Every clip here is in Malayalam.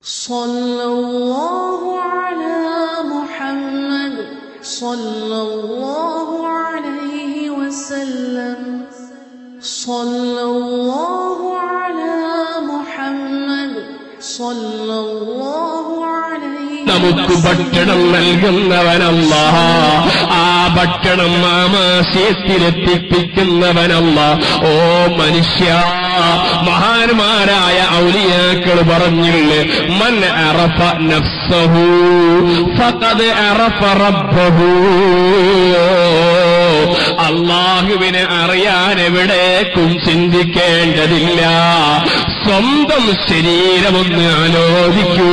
صلى الله على محمد صلى الله عليه وسلم صلى الله على محمد صلى الله عليه നമുക്ക് ഭക്ഷണം നൽകുന്നവനല്ല ആ ഭക്ഷണം ആമാശയത്തിലെത്തിപ്പിക്കുന്നവനല്ല ഓ മനുഷ്യ മഹാന്മാരായ ഔലിയാക്കൾ പറഞ്ഞില്ലേ മൻ അറഫ നഫ്സഹു ഫഖദ് അറഫ റബ്ബഹു അള്ളാഹുവിനെ അറിയാൻ എവിടേക്കും ചിന്തിക്കേണ്ടതില്ല സ്വന്തം ശരീരമൊന്ന് ആലോചിക്കൂ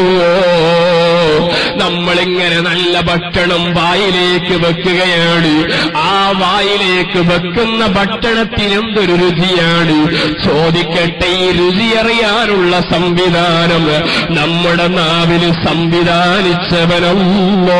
നമ്മളിങ്ങനെ നല്ല ഭക്ഷണം വായിലേക്ക് വെക്കുകയാണ് ആ വായിലേക്ക് വെക്കുന്ന ഭക്ഷണത്തിന് എന്തൊരു രുചിയാണ് ചോദിക്കട്ടെ ഈ രുചി അറിയാനുള്ള സംവിധാനം നമ്മുടെ നാവിന് സംവിധാനിച്ചവനല്ലോ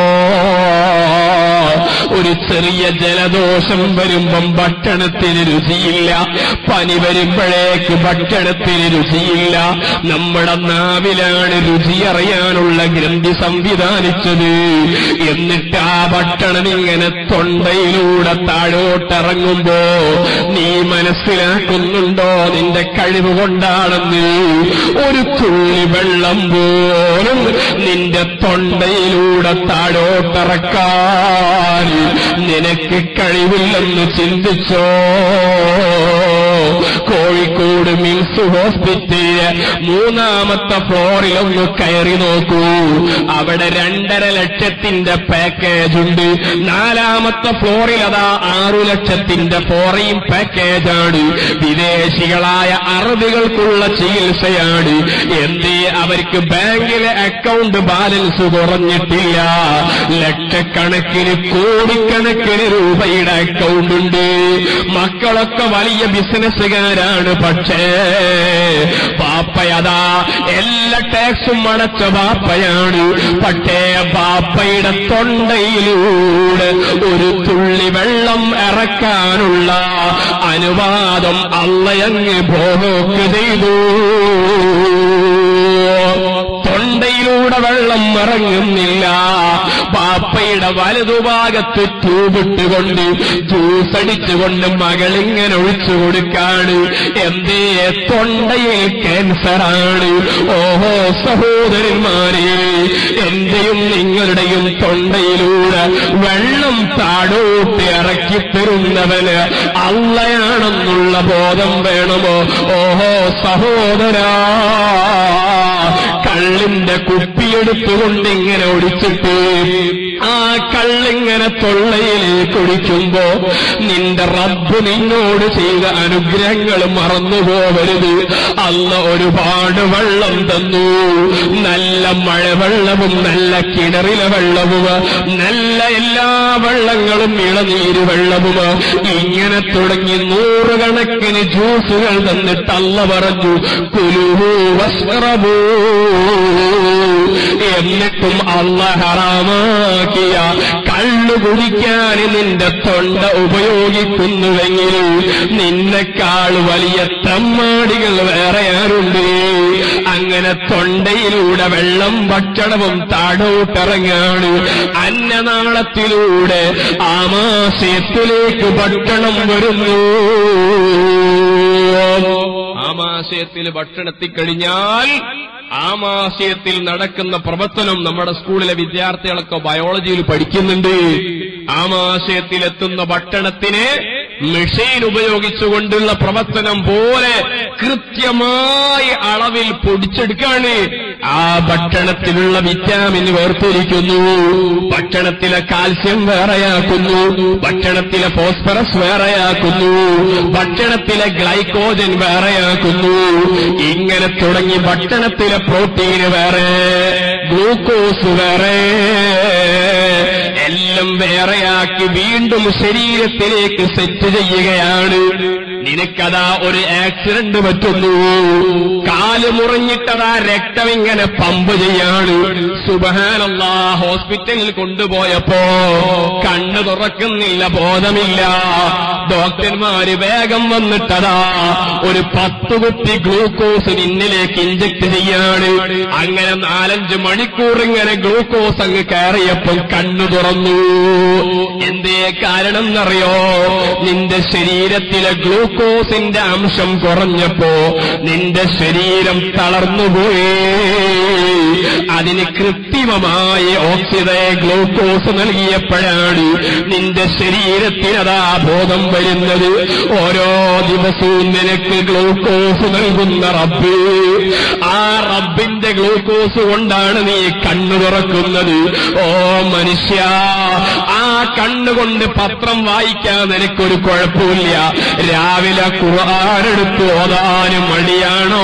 ഒരു ചെറിയ ജലദോഷം വരുമ്പം ഭക്ഷണത്തിന് രുചിയില്ല പനി വരുമ്പോഴേക്ക് ഭക്ഷണത്തിന് രുചിയില്ല നമ്മുടെ നാവിലാണ് രുചി അറിയാനുള്ള ഗ്രന്ഥി സംവിധാനിച്ചത് എന്നിട്ട് ആ ഭക്ഷണം ഇങ്ങനെ തൊണ്ടയിലൂടെ താഴോട്ടിറങ്ങുമ്പോ നീ മനസ്സിലാക്കുന്നുണ്ടോ നിന്റെ കഴിവ് കൊണ്ടാണെന്ന് ഒരു തുള്ളി വെള്ളം പോലും നിന്റെ തൊണ്ടയിലൂടെ താഴോട്ടിറക്കാൻ നിനക്ക് കഴിവില്ലെന്ന് ചിന്തിച്ചോ കോഴിക്കോട് മിൽസ് ഹോസ്പിറ്റലില് മൂന്നാമത്തെ ഫ്ലോറിൽ ഒന്ന് കയറി നോക്കൂ അവിടെ രണ്ടര ലക്ഷത്തിന്റെ പാക്കേജ് ഉണ്ട് നാലാമത്തെ ഫ്ലോറിൽ അതാ ആറു ലക്ഷത്തിന്റെ ഫോറിൻ പാക്കേജാണ് വിദേശികളായ അറബികൾക്കുള്ള ചികിത്സയാണ് എന്തേ അവർക്ക് ബാങ്കിലെ അക്കൗണ്ട് ബാലൻസ് കുറഞ്ഞിട്ടില്ല ലക്ഷക്കണക്കിന് കോടിക്കണക്കിന് രൂപയുടെ അക്കൗണ്ട് ഉണ്ട് മക്കളൊക്കെ വലിയ ബിസിനസ്സുകാരാണ് പക്ഷേ പാപ്പയതാ എല്ലാ ടാക്സും അടച്ച ബാപ്പയാണ് പക്ഷേ ബാപ്പയുടെ തൊണ്ടയിലൂടെ ഒരു തുള്ളി വെള്ളം ഇറക്കാനുള്ള അനുവാദം അള്ളയങ്ങ് ഭോഗക്ക് ചെയ്തു തൊണ്ടയിലൂടെ വെള്ളം ഇറങ്ങുന്നില്ല പാപ്പയുടെ വലതുഭാഗത്ത് ട്യൂബിട്ടുകൊണ്ട് ജ്യൂസ് അടിച്ചുകൊണ്ട് മകളിങ്ങനെ ഒഴിച്ചു കൊടുക്കാണ് എന്തേ തൊണ്ടയിൽ ക്യാൻസറാണ് ഓഹോ സഹോദരന്മാരെ എന്റെയും നിങ്ങളുടെയും തൊണ്ടയിലൂടെ വെള്ളം താഴോട്ട് ഇറക്കി തരുന്നവന് അള്ളയാണെന്നുള്ള ബോധം വേണമോ ഓഹോ സഹോദരാ കള്ളിന്റെ കുപ്പിയെടുത്തുകൊണ്ട് ഇങ്ങനെ ഒടിച്ചിട്ട് ആ കള്ളിങ്ങനെ തൊള്ളയിലേക്ക് ഒടിക്കുമ്പോ നിന്റെ റബ്ബ് നിന്നോട് ചെയ്ത അനുഗ്രഹങ്ങൾ മറന്നുപോകരുത് അല്ല ഒരുപാട് വെള്ളം തന്നു നല്ല മഴവെള്ളവും നല്ല കിണറിലെ വെള്ളവും നല്ല എല്ലാ വെള്ളങ്ങളും ഇളനീര് വെള്ളവും ഇങ്ങനെ തുടങ്ങി നൂറുകണക്കിന് ജ്യൂസുകൾ തന്നിട്ട് അല്ല പറഞ്ഞു കുലുഹു വസ്റബൂ എന്നിട്ടും അല്ല ഹറാമാക്കിയ കള്ളു കുടിക്കാൻ നിന്റെ തൊണ്ട ഉപയോഗിക്കുന്നുവെങ്കിൽ നിന്നെക്കാൾ വലിയ തമ്മാടികൾ വേറെ ആരുണ്ട് അങ്ങനെ തൊണ്ടയിലൂടെ വെള്ളം ഭക്ഷണവും താഴോട്ടിറങ്ങാണ് അന്നനാളത്തിലൂടെ ആമാശയത്തിലേക്ക് ഭക്ഷണം വരുന്നു ആമാശയത്തിൽ ഭക്ഷണമെത്തിക്കഴിഞ്ഞാൽ ആമാശയത്തിൽ നടക്കുന്ന പ്രവർത്തനം നമ്മുടെ സ്കൂളിലെ വിദ്യാർത്ഥികളൊക്കെ ബയോളജിയിൽ പഠിക്കുന്നുണ്ട് ആമാശയത്തിലെത്തുന്ന ഭക്ഷണത്തിന് മെഷീൻ ഉപയോഗിച്ചുകൊണ്ടുള്ള പ്രവർത്തനം പോലെ കൃത്യമായി അളവിൽ പൊടിച്ചെടുക്കാണ് ആ ഭക്ഷണത്തിലുള്ള വിറ്റാമിൻ വേർതിരിക്കുന്നു ഭക്ഷണത്തിലെ കാൽസ്യം വേറെയാക്കുന്നു ഭക്ഷണത്തിലെ ഫോസ്ഫറസ് വേറെയാക്കുന്നു ഭക്ഷണത്തിലെ ഗ്ലൈക്കോജൻ വേറെയാക്കുന്നു ഇങ്ങനെ തുടങ്ങി ഭക്ഷണത്തിലെ പ്രോട്ടീന് വേറെ ഗ്ലൂക്കോസ് വേറെ എല്ലാം വേറെയാക്കി വീണ്ടും ശരീരത്തിലേക്ക് സെറ്റ് ചെയ്യുകയാണ് നിനക്കതാ ഒരു ആക്സിഡന്റ് പറ്റുന്നു കാല് മുറിഞ്ഞിട്ടതാ രക്തം ഇങ്ങനെ പമ്പ് ചെയ്യാണ് സുബഹാനല്ല ഹോസ്പിറ്റലിൽ കൊണ്ടുപോയപ്പോ കണ്ണു തുറക്കുന്നില്ല ബോധമില്ല ഡോക്ടർമാര് വേഗം വന്നിട്ടതാ ഒരു പത്ത് കുപ്പി ഗ്ലൂക്കോസ് നിന്നിലേക്ക് ഇഞ്ചക്ട് ചെയ്യാണ് അങ്ങനെ നാലഞ്ച് മണിക്കൂർ ഇങ്ങനെ ഗ്ലൂക്കോസ് അങ്ങ് കയറിയപ്പോൾ കണ്ണു തുറന്നു എന്തേ കാരണം എന്നറിയോ നിന്റെ ശരീരത്തിലെ ഗ്ലൂക്കോസിന്റെ അംശം കുറഞ്ഞപ്പോ നിന്റെ ശരീരം തളർന്നുപോയി അതിന് കൃത്രിമമായി ഓക്സിജൻ ഗ്ലൂക്കോസ് നൽകിയപ്പോഴാണ് നിന്റെ ശരീരത്തിനതാ ബോധം വരുന്നത് ഓരോ ദിവസവും നിനക്ക് ഗ്ലൂക്കോസ് നൽകുന്ന റബ്ബ് ആ റബ്ബിന്റെ ഗ്ലൂക്കോസ് കൊണ്ടാണ് നീ കണ്ണു തുറക്കുന്നത് ഓ മനുഷ്യ ആ കണ്ണുകൊണ്ട് പത്രം വായിക്കാൻ നിനക്കൊരു കുഴപ്പമില്ല രാവിലെ ഖുർആാനെടുത്ത് ഓതാനും മടിയാണോ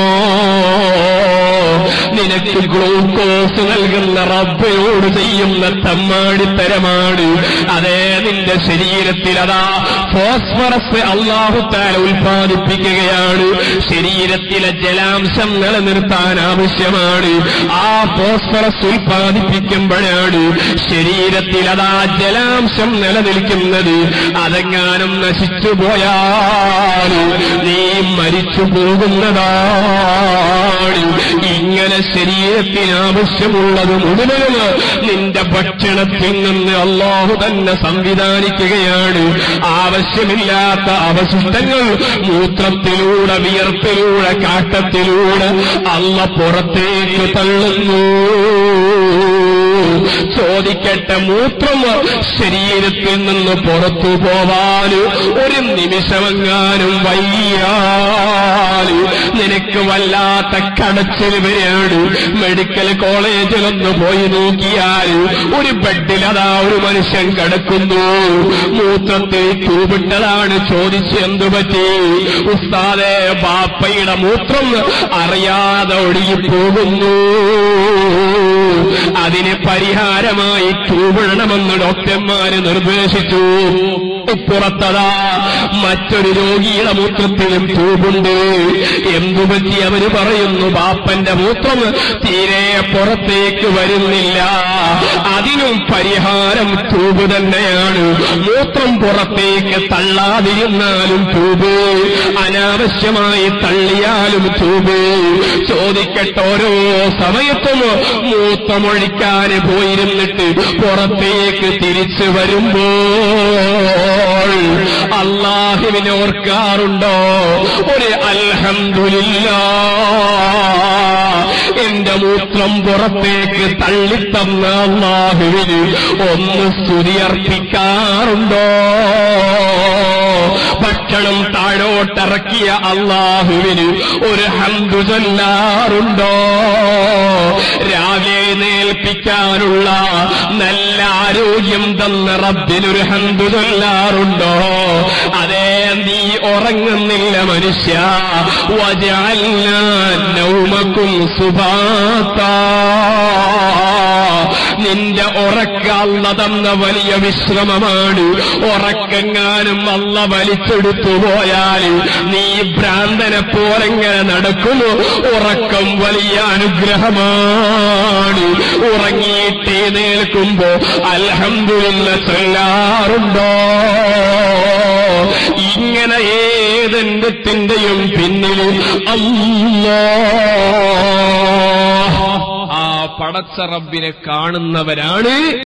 നിനക്ക് ഗ്ലൂക്കോസ് നൽകുന്ന റബ്ബിനോട് ചെയ്യുന്ന തമ്മാടിത്തരമാണ് അതേ നിന്റെ ശരീരത്തിൽ അതാ ഫോസ്ഫറസ് അള്ളാഹുത്താല ഉൽപ്പാദിപ്പിക്കുകയാണ് ശരീരത്തിലെ ജലാംശം നിലനിർത്താൻ ആവശ്യമാണ് ആ ഫോസ്ഫറസ് ഉൽപ്പാദിപ്പിക്കുമ്പോഴാണ് ശരീരത്തിൽ അതാ ജലാംശം നിലനിൽക്കുന്നത് അതെങ്ങാനും നശിച്ചു പോയാൽ നീ മരിച്ചു പോകുന്നതാണ് ഇങ്ങനെ ശരീരത്തിന് ആവശ്യമുള്ളത് മുഴുവനും നിന്റെ ഭക്ഷണത്തിൽ നിന്ന് അള്ളാഹു തന്നെ സംവിധാനിക്കുകയാണ് ആവശ്യമില്ലാത്ത അവശിഷ്ടങ്ങൾ മൂത്രത്തിലൂടെ വിയർപ്പിലൂടെ കാട്ടത്തിലൂടെ അല്ല പുറത്തേക്ക് തള്ളുന്നു ചോദിക്കട്ടെ മൂത്രം ശരീരത്തിൽ നിന്ന് പുറത്തു പോവാൻ ഒരു നിമിഷമെങ്ങാനും വയ്യാൽ നിനക്ക് വല്ലാത്ത കടച്ചിൽ വരെയാണ് മെഡിക്കൽ കോളേജിലൊന്ന് പോയി നോക്കിയാൽ ഒരു ബെഡിൽ അതാ ഒരു മനുഷ്യൻ കിടക്കുന്നു മൂത്രത്തിൽ തൂപിട്ടതാണ് ചോദിച്ച് എന്തു പറ്റി ഉസ്താദെ ബാപ്പയുടെ മൂത്രം അറിയാതെ ഒഴുകിപ്പോകുന്നു അതിന് പരിഹാരമായി തൂവിടണമെന്ന് ഡോക്ടർമാര് നിർദ്ദേശിച്ചു പുറത്തതാ മറ്റൊരു രോഗിയുടെ മൂത്രത്തിലും തൂബുണ്ട് എന്തുപറ്റി അവര് പറയുന്നു ബാപ്പന്റെ മൂത്രം തീരെ പുറത്തേക്ക് വരുന്നില്ല അതിനും പരിഹാരം തൂബ് തന്നെയാണ് മൂത്രം പുറത്തേക്ക് തള്ളാതിരുന്നാലും തൂബ് അനാവശ്യമായി തള്ളിയാലും തൂബ് ചോദിക്കട്ടെ ഓരോ സമയത്തും മൂത്രമൊഴിക്കാൻ പോയിരുന്നിട്ട് പുറത്തേക്ക് തിരിച്ചു വരുമ്പോൾ അള്ളാഹുവിനെ ഓർക്കാറുണ്ടോ ഒരു അൽഹംദുലില്ല എന്റെ മൂത്രം പുറത്തേക്ക് തള്ളിത്തന്ന അള്ളാഹുവിന് ഒന്ന് സ്തുതി അർപ്പിക്കാറുണ്ടോ ഭക്ഷണം താഴോട്ടിറക്കിയ അള്ളാഹുവിന് ഒരു ഹന്തു ചൊല്ലാറുണ്ടോ രാവിലെ നേൽപ്പിക്കാനുള്ള നല്ല ആരോഗ്യം തന്ന റബ്ബിനൊരു ഹന്തു ചൊല്ലാറുണ്ടോ അതേ നീ ഉറങ്ങുന്നില്ല മനുഷ്യ വജാല നൗമക്കും സുഭാത്ത നിന്റെ ഉറക്കല്ല തന്ന വലിയ വിശ്രമമാണ് ഉറക്കെങ്ങാനും അല്ല വലിച്ചെടുത്തു പോയാൽ നീ ഭ്രാന്തനെ പോലെങ്ങനെ നടക്കുന്നു ഉറക്കം വലിയ അനുഗ്രഹമാണ് ഉറങ്ങിയിട്ട് നേൽക്കുമ്പോ അൽഹംദുലില്ല ചൊല്ലാറുണ്ടോ ഇങ്ങനെ ഏതെന്റെത്തിന്റെയും പിന്നിൽ അല്ലോ ആ പടച്ച റബ്ബിനെ കാണുന്നവരാണ്